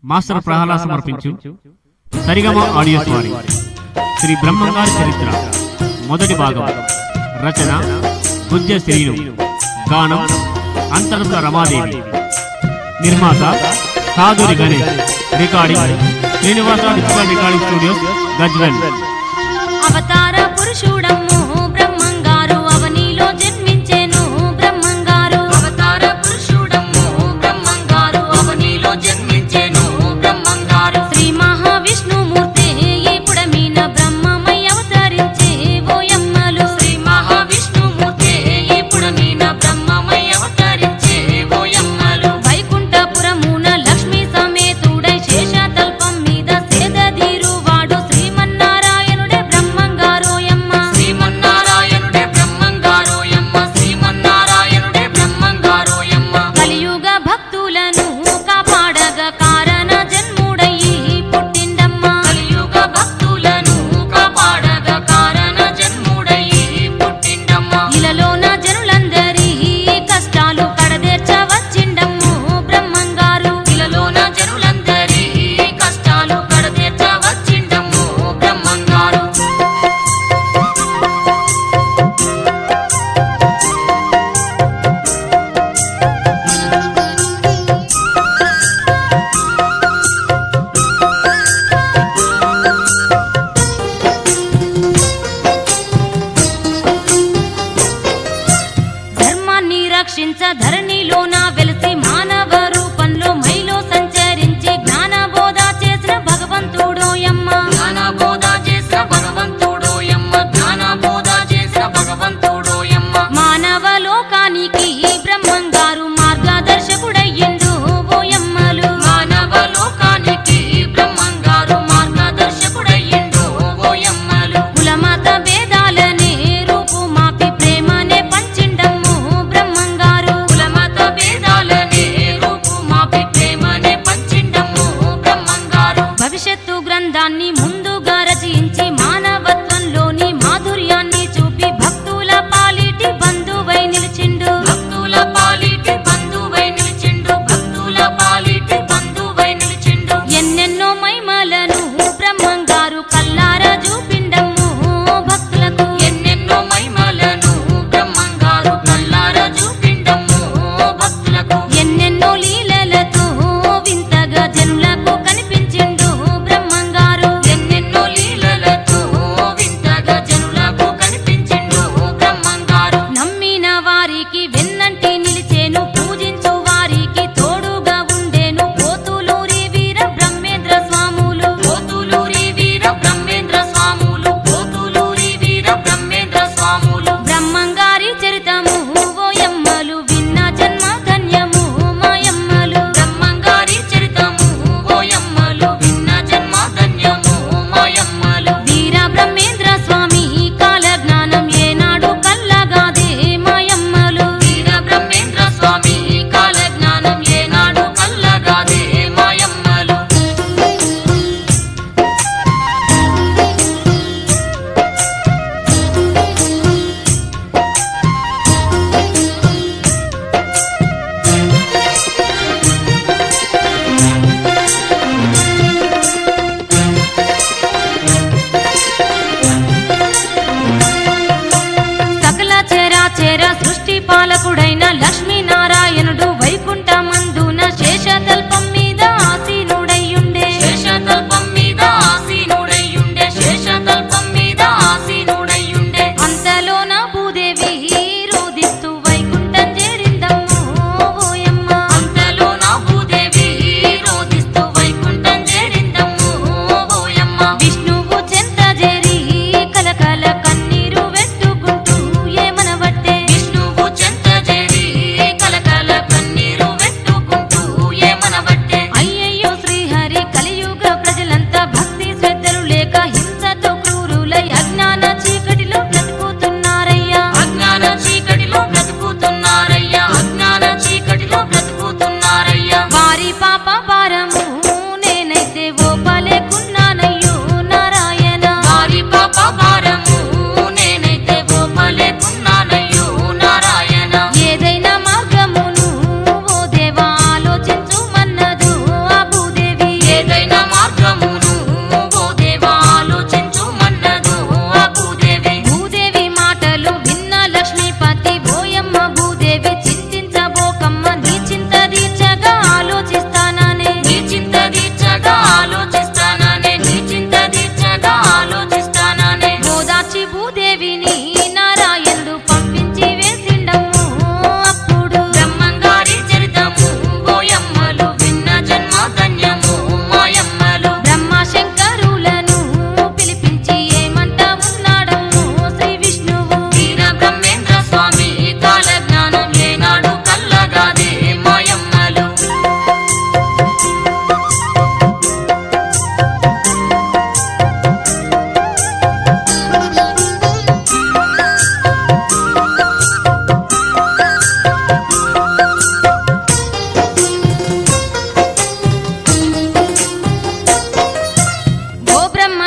master Prahlad సమర్పించు సరిగమ audios వారి శ్రీ బ్రహ్మంగారి చరిత్ర మొదటి భాగం రచన బుజ్జ శ్రీను గానం అంతర్గత రమాదేవి నిర్మాత సాధురి Ganesh recording Srinivasa digital recording studios Gajwel అవతార పురుషుడమ్ము బ్రహ్మంగారు అవనిలో జన్మించెను బ్రహ్మంగారు అవతార పురుషుడమ్ము బ్రహ్మంగారు అవనిలో జన్మించెను బ్రహ్మంగారు శ్రీ మహావిష్ణుమూర్తి ఇప్పుడమీన బ్రహ్మమై అవతరించే ఓయమ్మలు శ్రీ మహావిష్ణుమూర్తి ఇప్పుడమీన బ్రహ్మమై అవతరించే ఓయమ్మలు వైకుంఠపురమున లక్ష్మీ సమేతుడై శేషతల్పం మీద సేదదీరువాడు శ్రీమన్నారాయణుడే బ్రహ్మంగారోయమ్మ శ్రీమన్నారాయణుడే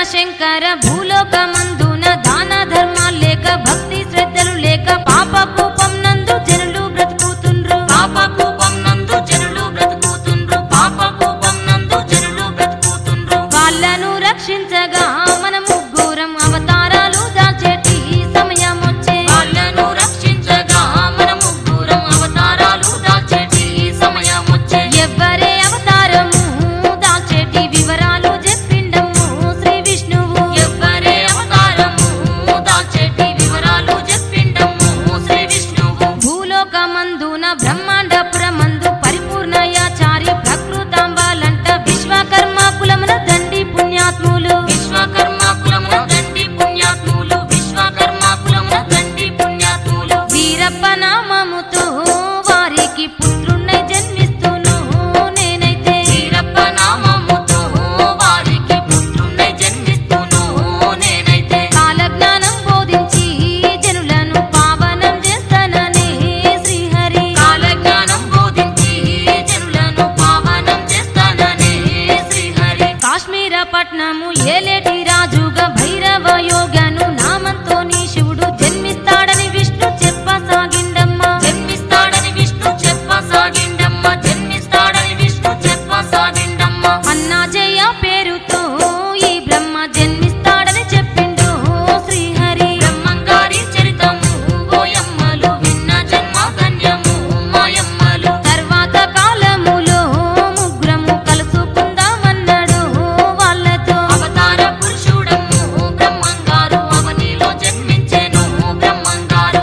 శంకర భూలోకమందున దాన ధర్మాలు లేక భక్తి శ్రద్ధలు లేక పాప కూపం నందు జనులు బ్రతుకుతుండ్రు పాప కూపం నందు జనులు బ్రతుకుతుండ్రు పాప కూపం నందు జనులు బ్రతుకుతుండ్రు వాళ్ళను రక్షించగా మన ముగ్గురం అవతారాలు దాల్చేటి సమయం వచ్చే వాళ్ళను రక్షించగా మన ముగ్గురం అవతారాలు దాల్చేటి సమయం వచ్చే ఎవ్వరే అవతారము దాల్చేటి వివరాలు చెప్పిండము శ్రీ విష్ణువు ఎవ్వరే అవతారము దాల్చేటి వివరాలు చెప్పిండము శ్రీ విష్ణువు భూలోకమందున బ్రహ్మాండపురమందు పరిపూర్ణయాచారి ప్రకృతాంబాలంట విశ్వకర్మ కులమున దండి పుణ్యాత్ములు విశ్వకర్మ కులమున దండి పుణ్యాత్ములు విశ్వకర్మ కులమున దండి పుణ్యాత్ములు వీరప్ప నామముతో వారికి పుత్రుణ్ణై జన్మిస్తును నేనైతే వీరప్ప నామముతో వారికి పుత్రుణ్ణై జన్మిస్తును నేనైతే కాలజ్ఞానం బోధించి జనులను పావనం చేస్తాననే శ్రీహరి కాలజ్ఞానం బోధించి జనులను పావనం చేస్తాననే శ్రీహరి కాశ్మీర పట్నము ఏలేటి రాజుగా భైరవ యోగను నామంతో నీ శివుడు జన్మిస్తాడని విష్ణు చెప్పసాగిండమ్మ జన్మిస్తాడని విష్ణు చెప్పసాగిండమ్మ జన్మిస్తాడని విష్ణు చెప్పసాగిండమ్మ అన్నా జయ పేరుతో ఈ బ్రహ్మ జన్మిస్తాడని చెప్పిండు శ్రీహరి బ్రహ్మంగారి చరితము ఓయమ్మలు విన్న జన్మ ధన్యము మాయమ్మలు తర్వాత కాలములో ముగ్గురము కలుసుకుందామన్నాడు వాళ్ళతో అవతార పురుషుడము బ్రహ్మంగారు అవనిలో జన్మించెను బ్రహ్మంగారు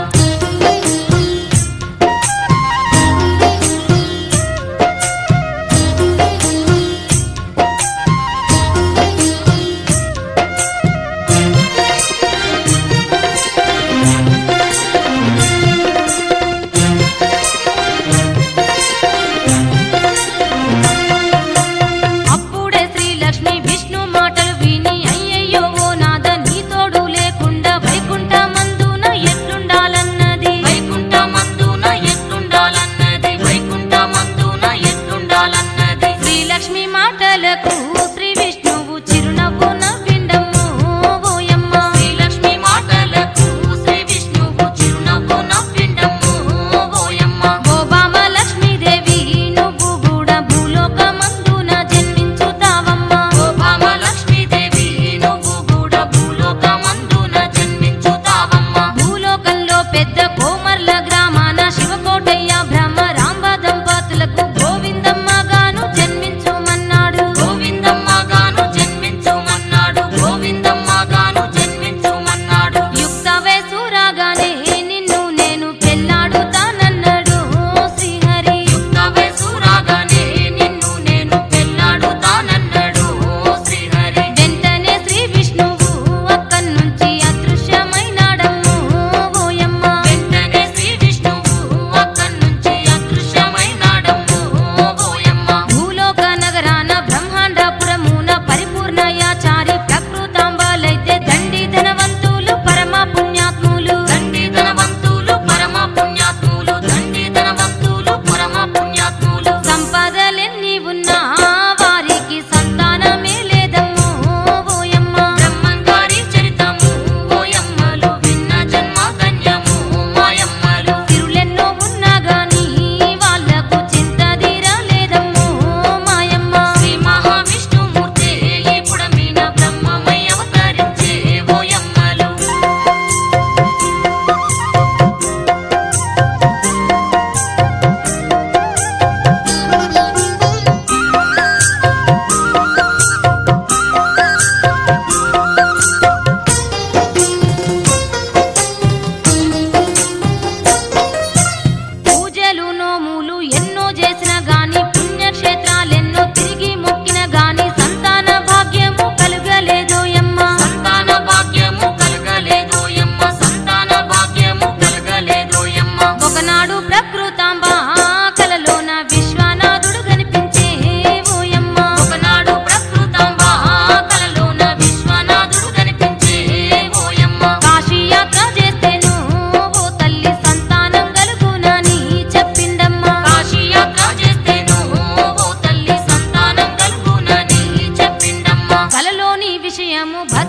అప్పుడే శ్రీలక్ష్మి విష్ణు మాటలు విని అయ్యయ్యో ఓ నాద నీ తోడు లేకుండా వైకుంఠమందున ఎట్లుండాలన్నది వైకుంఠమందున ఎట్లుండాలన్నది వైకుంఠమందున ఎట్లుండాలన్నది శ్రీలక్ష్మి మాటలకు శ్రీ విష్ణువు చిరునవ్వు నవ్విండమ్ము ఓయమ్మ శ్రీలక్ష్మి మాటలకు శ్రీ విష్ణువు చిరునవ్వు నవ్విండమ్ము ఓయమ్మ ఓబామ లక్ష్మీదేవి నువ్వు కూడా భూలోకమందున జన్మించుతావమ్మ ఓబామ లక్ష్మీదేవి నువ్వు కూడా భూలోకమందున జన్మించుతావమ్మ భూలోకంలో పెద్ద కోమర్ల గ్రామాన శివకోటయ్య బ్రహ్మ రాంబ దంపతులకు గోవిందమ్మ గాను జన్మించుమన్నాడు గోవిందమ్మ మేము భర్త